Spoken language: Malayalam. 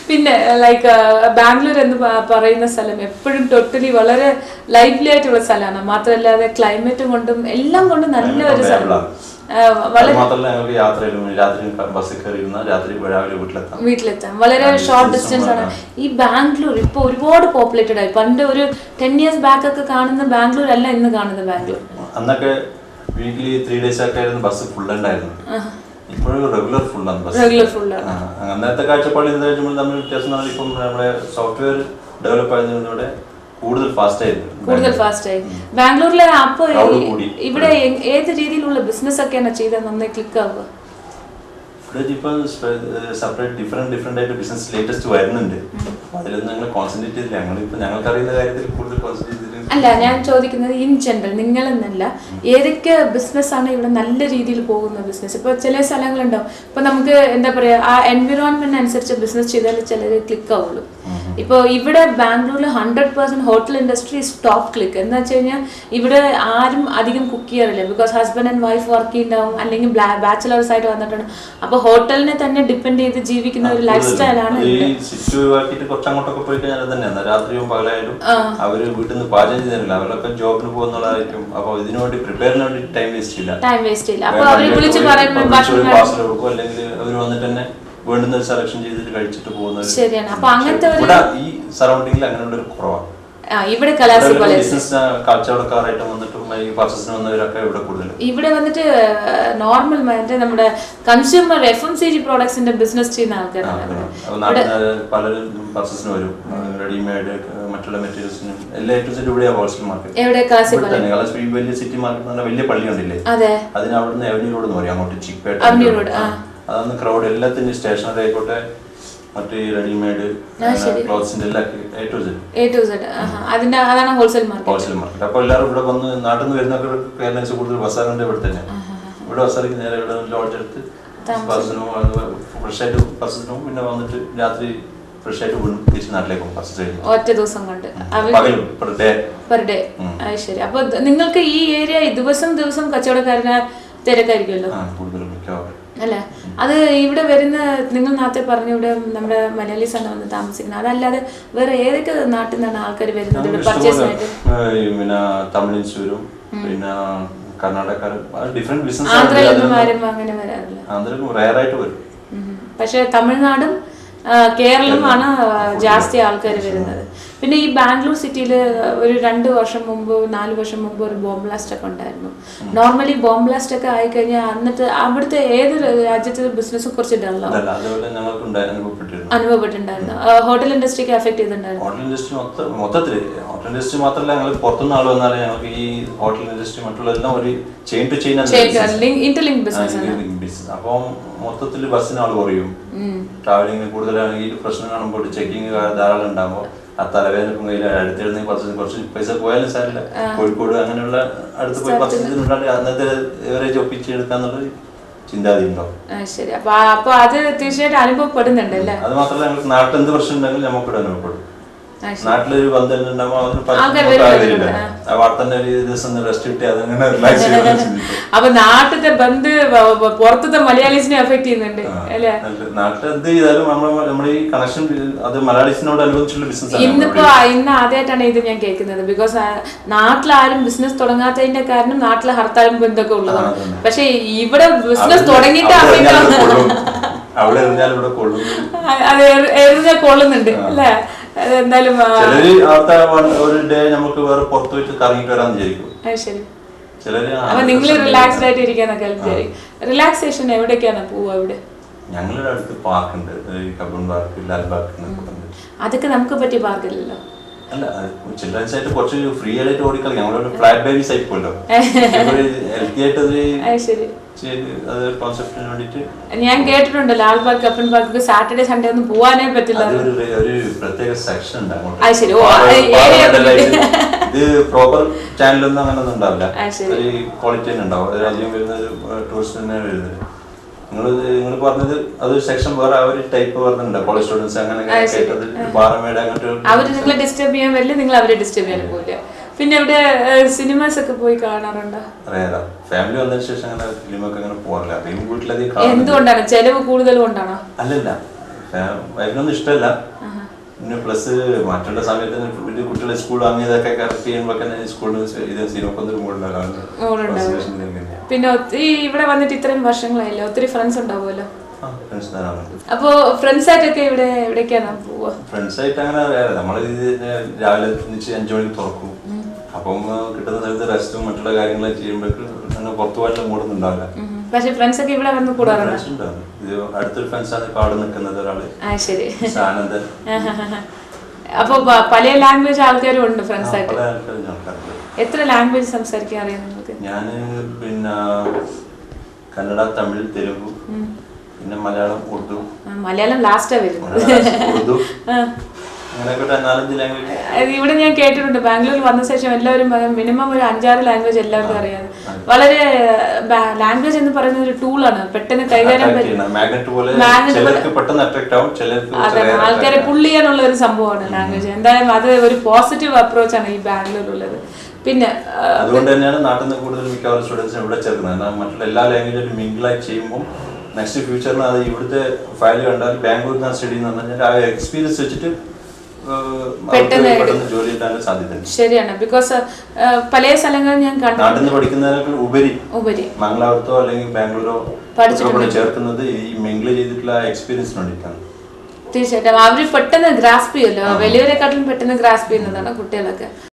പിന്നെ ലൈക്ക് ബാംഗ്ലൂർ എന്ന് പ- പറയുന്ന സ്ഥലം എപ്പോഴും ടോട്ടലി വളരെ ലൈവ്ലി ആയിട്ടുള്ള സ്ഥലമാണ് മാത്രമല്ലാതെ ക്ലൈമറ്റ് കൊണ്ടും എല്ലാം കൊണ്ടും നല്ല ഒരു സ്ഥലം ആ, അത് മാത്രമല്ല ഞങ്ങൾക്ക് യാത്രയിലും രാത്രി ബസ്സിൽ കയറി ഇരുന്നാൽ രാത്രി രാവിലെ വീട്ടിലെത്താം വീട്ടിലെത്താം വളരെ ഷോർട്ട് ഡിസ്റ്റൻസ് ആണ് ഈ ബാംഗ്ലൂർ ഇപ്പൊ ഒരുപാട് പോപ്പുലേറ്റഡ് ആയി പണ്ട് ഒരു ടെൻ ഇയേഴ്സ് ബാക്ക് ഒക്കെ കാണുന്ന ബാംഗ്ലൂർ അല്ല ഇന്ന് കാണുന്ന ബാംഗ്ലൂർ അന്നൊക്കെ വീക്കിലി ത്രീ ഡേയ്സ് ഒക്കെ ആയിരുന്നു ബസ് ഫുൾ ഉണ്ടായിരുന്നു ഇപ്പോഴും റെഗുലർ ഫുൾ ആണ് ബസ് റെഗുലർ ഫുൾ ആണ് ആ, അന്നത്തെ കാഴ്ചപ്പാടിൽ ഇന്നത്തെ കാഴ്ചപ്പാടിൽ തമ്മിൽ വ്യത്യാസം എന്ന് പറഞ്ഞാൽ ഇപ്പം നമ്മുടെ സോഫ്റ്റ്വെയർ ഡെവലപ്പ് ആയതിലൂടെ കൂടുതൽ ഫാസ്റ്റ് ആയിരുന്നു കൂടുതൽ ഫാസ്റ്റ് ആയി ബാംഗ്ലൂരിലെ അപ്പൊ ഈ- Crowd കൂടി. ഇവിടെ എ- ഏത് രീതിയിലുള്ള ബിസിനസ് ഒക്കെയാണ് ചെയ്താൽ നന്നായി ക്ലിക്ക് ആവുക ഇവിടെ ഇപ്പം സെപ്പറേറ്റ് ഡിഫറെന്റ് ഡിഫറെന്റ് ആയിട്ട് ബിസിനസ് ലേറ്റസ്റ്റ് വരുന്നുണ്ട് അപ്പൊ അതിലൊന്നും ഞങ്ങൾ കോൺസെൻട്രേറ്റ് ചെയ്തില്ല ഞങ്ങൾ ഇപ്പൊ ഞങ്ങൾക്ക് അറിയുന്ന കാര്യത്തിൽ കൂടുതൽ കോൺസെൻട്രേറ്റ് ചെയ്തിട്ട് അല്ല ഞാൻ ചോദിക്കുന്നത് ഇൻ ജനറൽ നിങ്ങളെന്നല്ല ഏതൊക്കെ ബിസിനസ് ആണ് ഇവിടെ നല്ല രീതിയിൽ പോകുന്ന ബിസിനസ് ഇപ്പൊ ചില സ്ഥലങ്ങളുണ്ടാവും ഇപ്പൊ നമുക്ക് എന്താ പറയാ ആ എൻവിറോൺമെന്റ് അനുസരിച്ച് ബിസിനസ് ചെയ്താൽ ചിലർ ക്ലിക്ക് ആവുള്ളൂ ഇപ്പോൾ ഇവിടെ ബാംഗ്ലൂരിൽ hundred percent hotel industry top click എന്ന് വെച്ച് കഴിഞ്ഞാൽ ഇവിടെ ആരും അധികം കുക്ക് ചെയ്യാറില്ല because husband and wife work ചെയ്യുന്നുണ്ടാവും അല്ലെങ്കിൽ ബാച്ചിലേഴ്സ് ആയിട്ട് വന്നിട്ടുണ്ട് അപ്പൊ ഹോട്ടലിനെ തന്നെ ഡിപ്പെൻഡ് ചെയ്ത് ജീവിക്കുന്ന ഒരു ലൈഫ് സ്റ്റൈലാണ് ഈ സിറ്റി ഒഴിവാക്കിയിട്ട് കുറച്ച് അങ്ങോട്ടൊക്കെ പോയി കഴിഞ്ഞാൽ അത് തന്നെയാണ് രാത്രിയും പകലായാലും അവര് വീട്ടിൽ നിന്ന് പാചകം ചെയ്തില്ല അവരൊക്കെ ജോബിന് പോകുന്നതായിരിക്കും അപ്പൊ ഇതിനു വേണ്ടി പ്രിപ്പയറിന് വേണ്ടി ടൈം വേസ്റ്റ് ഇല്ല ടൈം വേസ്റ്റ് ഇല്ല അപ്പൊ അവർ വിളിച്ച് പറയുമ്പോൾ ഭക്ഷണം പാർസൽ കൊടുക്കും അല്ലെങ്കിൽ അവർ വന്നിട്ട് തന്നെ വേണ്ടുന്ന സെലക്ഷൻ ചെയ്തിട്ട് കഴിച്ചിട്ട് പോകുന്നത് ശരിയാണ് അപ്പൊ അങ്ങനത്തെ ഒരു ഇവിടെ ഈ സറൗണ്ടിങ്ങിൽ അങ്ങനെയുള്ള ഒരു കുറവാണ് ആ, ഇവിടെ കലാസിക് കോളേജ് ബിസിനസ് കച്ചവടക്കാരായിട്ട് വന്നിട്ടും ഈ പർച്ചേസിന് വന്നവരൊക്കെ ഇവിടെ കൂടുതൽ ഇവിടെ വന്നിട്ട് നോർമൽ മറ്റേ നമ്മുടെ consumer F M C G പ്രോഡക്ട്സിന്റെ ബിസിനസ് ചെയ്യുന്ന ആൾക്കാരാണ് ഇവിടെ. അപ്പൊ നാട്ടിൽ പലരും പർച്ചേസിന് വരും റെഡിമെയ്ഡ് മറ്റുള്ള മെറ്റീരിയൽസിനും എല്ലാ ഐറ്റംസിനും ഇവിടെ ഹോൾസെയിൽ മാർക്കറ്റ് എവിടെ കലാസിക് ഇവിടെ തന്നെ കളസ് ഈ വലിയ സിറ്റി മാർക്കറ്റ് എന്ന് പറഞ്ഞാൽ വലിയ പള്ളി ഉണ്ടില്ലേ അതെ അതിന് അവിടുന്ന് എവന്യൂ റോഡ് എന്ന് പറയും അങ്ങോട്ട് ചിക്പേട്ട Avenue road, ആ. അതാണ് ക്രൗഡ് എല്ലാത്തിനും സ്റ്റേഷനറി ആയിക്കോട്ടെ മറ്റ് റെഡിമെയ്ഡ് ക്ലോത്ത്സിന്റെ എല്ലാ A to Z A to Z അതിന്റെ അതാണ് ഹോൾസെയിൽ മാർക്കറ്റ് ഹോൾസെയിൽ മാർക്കറ്റ് അപ്പോൾ എല്ലാവരും ഇവിടെ വന്ന് നാട്ടിൽ നിന്ന് വരുന്നവർ കേരളീസ് കൂടുതൽ ബസാറുണ്ട് ഇവിടെ തന്നെ ഇവിടെ ബസാറിക്ക് നേരെ ഇവിടെ ലോഡ്ജ് എടുത്ത് ബസ്സിനും ഫ്രഷ് ആയിട്ട് ബസ്സിനും പിന്നെ വന്നിട്ട് രാത്രി ഫ്രഷ് ആയിട്ട് വീണ്ടും തിരിച്ച് നാട്ടിലേക്ക് പോകും ബസ് കഴിഞ്ഞ് ഒറ്റ ദിവസം കൊണ്ട് അവർ പകലും പെർ ഡേ പെർ ഡേ അത് ശരി അപ്പൊ ദ- നിങ്ങൾക്ക് ഈ ഏരിയ ദിവസം ദിവസം കച്ചവടക്കാരനെ തിരക്കായിരിക്കുമല്ലോ ആ കൂടുതലും മിക്കവാറും അല്ലേ അത് ഇവിടെ വരുന്ന നിങ്ങൾ നേരത്തെ പറഞ്ഞു ഇവിടെ നമ്മുടെ മലയാളീസ് ആണ് വന്ന് താമസിക്കുന്നത് അതല്ലാതെ വേറെ ഏതൊക്കെ നാട്ടിൽ നിന്നാണ് ആൾക്കാർ വരുന്നത് ഇവിടെ പർച്ചേസിനായിട്ട് ഏഹ് ഈ പിന്നെ തമിഴിൻസ് വരും പിന്നെ കർണാടകക്കാർ ഡിഫറെന്റ് ബിസിനസ് ആന്ധ്രയിൽ നിന്നും ആരും അങ്ങനെ വരാറില്ല ആന്ധ്രക്കും റയർ ആയിട്ട് വരും ഉം. പക്ഷെ തമിഴ്നാടും ആ, കേരളമാണ് ജാസ്തി ആൾക്കാർ വരുന്നത് പിന്നെ ഈ ബാംഗ്ലൂർ സിറ്റിയിൽ ഒരു രണ്ട് വർഷം മുമ്പ് നാല് വർഷം മുമ്പ് ഒരു ബോംബ് ബ്ലാസ്റ്റ് ഒക്കെ ഉണ്ടായിരുന്നു നോർമലി ബോംബ് ബ്ലാസ്റ്റ് ഒക്കെ ആയിക്കഴിഞ്ഞാൽ എന്നിട്ട് അവിടുത്തെ ഏത് രാജ്യത്തെ ബിസിനസ് കുറച്ച് ഡള്ളാവും അതല്ല അതുപോലെ ഞങ്ങൾക്ക് ഉണ്ടായി അനുഭവപ്പെട്ടിരുന്നു അനുഭവപ്പെട്ടിട്ടുണ്ടായിരുന്നു ഹോട്ടൽ ഇൻഡസ്ട്രിക്ക് എഫക്ട് ചെയ്തിട്ടുണ്ടായിരുന്നു ഹോട്ടൽ ഇൻഡസ്ട്രി മൊത്തം മൊത്തത്തിൽ ഹോട്ടൽ ഇൻഡസ്ട്രി മാത്രമല്ല ഞങ്ങൾ പുറത്തുനിന്ന് ആൾ വന്നാലും ഞങ്ങൾക്ക് ഈ ഹോട്ടൽ ഇൻഡസ്ട്രി മറ്റുള്ളതെല്ലാം ഒരു chain to chain interlink business business അപ്പം മൊത്തത്തിൽ ബസ്സിന് ആൾ കുറയും ട്രാവലിംഗ് കൂടുതലാണെങ്കിൽ പ്രശ്നം കാണുമ്പോൾ ചെക്കിങ് ധാരാളം ഉണ്ടാകുമ്പോൾ ആ തലവേദനക്കും കയ്യിൽ അടുത്തെഴുന്ന കുറച്ച് കുറച്ച് പൈസ പോയാലും സാരില്ല കോഴിക്കോട് അങ്ങനെയുള്ള അടുത്ത് പോയി പർച്ചേസ് ഉണ്ടാണ്ട് അന്നത്തെ എവറേജ് ഒപ്പിച്ചെടുക്കാന്നുള്ളൊരു ചിന്താഗതി ഉണ്ടാവും ആ, ശരി അപ്പൊ ആ- അപ്പൊ അത് തീർച്ചയായിട്ടും അനുഭവപ്പെടുന്നുണ്ട് അല്ലേ അത് മാത്രമല്ല ഞങ്ങൾക്ക് നാട്ടിൽ എന്ത് പ്രശ്നം ഉണ്ടെങ്കിലും നമുക്കിവിടെ അനുഭവപ്പെടും ആ, ശരി. നാട്ടിലൊരു ബന്ധം ഉണ്ടാകുമ്പോൾ അതിന് ആൾക്കാർ പറ്റുന്ന വരും, ആൾ വരും, വരില്ല ആ. ആ വാർത്തന്റെ ഒരു ദിവസം റെസ്റ്റ് കിട്ടി അതങ്ങനെ റിലാക്സ് ചെയ്ത് അപ്പൊ നാട്ടിലത്തെ ബന്ദ് പുറത്തത്തെ മലയാളീസിനെ എഫക്ട് ചെയ്യുന്നുണ്ട് അല്ലേ നാട്ടിൽ എന്ത് ചെയ്താലും നമ്മൾ നമ്മുടെ ഈ കണക്ഷൻ അത് മലയാളീസിനോട് അനുബന്ധിച്ചുള്ള ബിസിനസ് ഇന്നിപ്പോ ഇന്ന് ആദ്യമായിട്ടാണ് ഇത് ഞാൻ കേൾക്കുന്നത് ബിക്കോസ് നാട്ടിലാരും ബിസിനസ് തുടങ്ങാത്തതിന്റെ കാരണം നാട്ടിലെ ഹർത്താലും ബന്ധമൊക്കെ ഉള്ളതാണ് ആ, അതന്നെ. പക്ഷെ ഇവിടെ ബിസിനസ് തുടങ്ങിയിട്ട് അറിയില്ല അവിടെ എറിഞ്ഞാൽ ഇവിടെ കൊള്ളും അത് എറി- എറിഞ്ഞാൽ കൊള്ളുന്നുണ്ട് അല്ലേ അത് എന്തായാലും ആ, ചിലര് അവിടുത്തെ വൺ- ഒരു ഡേ നമുക്ക് വേറെ പുറത്ത് പോയിട്ട് കറങ്ങിട്ട് വരാന്ന് വിചാരിക്കും അത് ശരി ചിലര് ആ, അപ്പൊ നിങ്ങൾ പ്രശ്നം റിലാക്സ്ഡ് ആയിട്ട് ഇരിക്കാന്നൊക്കെ വിചാരിക്കും റിലാക്സേഷൻ എവിടേക്കാണ് പോവുക ഇവിടെ ഞങ്ങളുടെ അടുത്ത് പാർക്കുണ്ട് ഈ കബൂൺ പാർക്ക് ലാൽ പാർക്ക് എന്നൊക്കെ പറഞ്ഞിട്ട് അതൊക്കെ നമുക്ക് പറ്റിയ പാർക്കില്ലല്ലോ അല്ല ചിൽഡ്രൻസ് ആയിട്ട് കുറച്ച് ഫ്രീ ആയിട്ട് ഓടിക്കളി ഞങ്ങളൊരു ഫ്ലാറ്റ് ബേബീസ് ആയിപ്പോല്ലോ ഹെൽത്തി ആയിട്ട് അത് അത് ശരി ചെയ്ത് അത് കോൺസെപ്റ്റിന് വേണ്ടിയിട്ട് ഞാൻ കേട്ടിട്ടുണ്ട് Lal park Cubbon park Saturday Sunday ഒന്നും പോവാനേ പറ്റില്ല അതൊരു ഒരു പ്രത്യേക സെക്ഷൻ ഉണ്ട് അങ്ങോട്ട്. അത് ശരി. ഓ, പാറ- അത് പാറ area മെഡലായിട്ട് ഇത് പ്രോപ്പർ ചാനലൊന്നും അങ്ങനെ ഒന്നും ഉണ്ടാവില്ല അത് ശരി. ഒരു ക്വാളിറ്റി തന്നെ ഉണ്ടാവും ഒരു രാജ്യം വരുന്നത് ടൂറിസ്റ്റ് തന്നെ വരുന്നത് നിങ്ങൾ നിങ്ങൾ പറഞ്ഞത് അത് സെക്ഷൻ വേറെ ആ ഒരു ടൈപ്പ് പറഞ്ഞിട്ടുണ്ട് കോളേജ് സ്റ്റുഡൻസ് അങ്ങനെ അത് ശരി. കേട്ടത് പാറമേട് അങ്ങോട്ട് അവര് നിങ്ങളെ ഡിസ്റ്റർബ് ചെയ്യാൻ വരില്ല നിങ്ങൾ അവരെ ഡിസ്റ്റർബ് ചെയ്യാൻ പോയില്ല പിന്നെ ഇവിടെ സിനിമാസ് ഒക്കെ പോയി കാണാറുണ്ടോ അറിയാലോ ഫാമിലി വന്നതിന് ശേഷം അങ്ങനെ ഫിലിമൊക്കെ അങ്ങനെ പോകാറില്ല അധികം വീട്ടിലധികം കാണുന്നില്ല. എന്തുകൊണ്ടാണ് ചെലവ് കൂടുതൽ കൊണ്ടാണോ അല്ലല്ല വൈഫിനൊന്നും ഇഷ്ടമല്ല പിന്നെ പ്ലസ് മറ്റുള്ള സമയത്ത് വലിയ കുട്ടികളെ സ്കൂൾ അങ്ങനെയൊക്കെ കറക്റ്റ് ചെയ്യുമ്പോൾ സ്കൂളിൽ ഇത് സിനിമക്കൊന്നും മോളുണ്ടാവും. പിന്നെ ഒത്തിരി ഇവിടെ വന്നിട്ട് ഇത്രയും വർഷങ്ങളായില്ലേ ഒത്തിരി ഫ്രണ്ട്സ് ഉണ്ടാവുമല്ലോ ഫ്രണ്ട്സ് തരാറുണ്ട് അപ്പോ ഫ്രണ്ട്സ് ആയിട്ടൊക്കെ ഇവിടെ എവിടേക്കാണ് പോവുക ഫ്രണ്ട്സ് ആയിട്ട് അങ്ങനെ വേറെ നമ്മൾ ഇത് രാവിലെ എണീച്ച് അഞ്ചു മണിക്ക് തുറക്കും അപ്പം ആ, കിട്ടുന്ന സ്ഥലത്ത് റെസ്റ്റും മറ്റുള്ള കാര്യങ്ങളും ചെയ്യുമ്പോഴേക്ക് അങ്ങനെ പുറത്തു പോകാനുള്ള മൂടൊന്നും ഉണ്ടാവില്ല ഉം. പക്ഷെ ഫ്രണ്ട്സ് ഒക്കെ ഇവിടെ വന്ന് കൂടാറുണ്ട് ഫ്രണ്ട്സ് ഉണ്ടാവും ഇത് അടുത്തൊരു ഫ്രണ്ട്സാണ് ഇപ്പൊ അവിടെ നിൽക്കുന്നത് ഒരാള് ആ ശരി ആനന്ദൻ അപ്പൊ പ- പല ലാംഗ്വേജ് ആൾക്കാരും ഉണ്ട് ഫ്രണ്ട്സ് ആയിട്ട് പല ആൾക്കാരും ആൾക്കാരുണ്ട് എത്ര ലാംഗ്വേജ് സംസാരിക്കാൻ അറിയാം നിങ്ങൾക്ക് ഞാൻ പിന്നെ കന്നഡ തമിഴ് തെലുഗു പിന്നെ മലയാളം ഉറുദു ആ, മലയാളം ലാസ്റ്റാ വരുന്നത് ഉറുദു ആ. അങ്ങനെയൊക്കെ നാലഞ്ച് ലാംഗ്വേജ് അത് ഇവിടെ ഞാൻ കേട്ടിട്ടുണ്ട് ബാംഗ്ലൂരിൽ വന്ന ശേഷം എല്ലാവരും മിനിമം ഒരു അഞ്ചാറ് ലാംഗ്വേജ് എല്ലാവർക്കും അറിയാം വളരെ ലാംഗ്വേജ് എന്ന് പറയുന്ന ഒരു ടൂളാണ് പെട്ടെന്ന് കൈകാര്യം പറ്റും മാഗ്നറ്റ് പോലെ Magnet പോലെ- ചിലർക്ക് പെട്ടെന്ന് അട്രാക്ട് ആവും ചിലർക്ക് അതെ ചെറിയ ആൾക്കാരെ പുള്ള് ചെയ്യാനുള്ള ഒരു സംഭവമാണ് ലാംഗ്വേജ് എന്തായാലും അത് ഒരു പോസിറ്റീവ് അപ്രോച്ചാണ് ഈ ബാംഗ്ലൂരിലുള്ളത് പിന്നെ ആ, അതുകൊണ്ട് തന്നെയാണ് നാട്ടിൽ നിന്ന് കൂടുതൽ മിക്കവാറും സ്റ്റുഡൻസിനെ ഇവിടെ ചേർക്കുന്നത് കാരണം മറ്റുള്ള എല്ലാ ലാംഗ്വേജിലും മിങ്കിളായി ചെയ്യുമ്പോൾ നെക്സ്റ്റ് ഫ്യൂച്ചറിൽ അത് ഇവിടുത്തെ ഫയൽ കണ്ടാൽ ബാംഗ്ലൂരിൽ നിന്ന് സ്റ്റഡി എന്ന് പറഞ്ഞാൽ ആ എക്സ്പീരിയൻസ് വെച്ചിട്ട് ഏഹ്, അവർക്ക് പെട്ടെന്ന് പെട്ടെന്ന് ജോലി കിട്ടാനുള്ള സാധ്യതയുണ്ട് ശരിയാണ് ബിക്കോസ് പല സ്ഥലങ്ങളിൽ ഞാൻ കണ്ടു നാട്ടിൽ നിന്ന് പഠിക്കുന്നതിനേക്കാൾ ഉപരി ഉപരി മംഗലാപുരത്തോ അല്ലെങ്കിൽ ബാംഗ്ലൂരോ പഠിച്ചിട്ടുണ്ട്. ഒക്കെ ചേർക്കുന്നത് ഈ മിങ്കിൾ ചെയ്തിട്ടുള്ള എക്സ്പീരിയൻസിന് വേണ്ടിയിട്ടാണ് തീർച്ചയായിട്ടും അവര് പെട്ടെന്ന് ഗ്രാസ്പ് ചെയ്യുമല്ലോ വലിയവരെക്കാട്ടിലും പെട്ടെന്ന് ഗ്രാസ്പ് ചെയ്യുന്നതാണ് കുട്ടികളൊക്കെ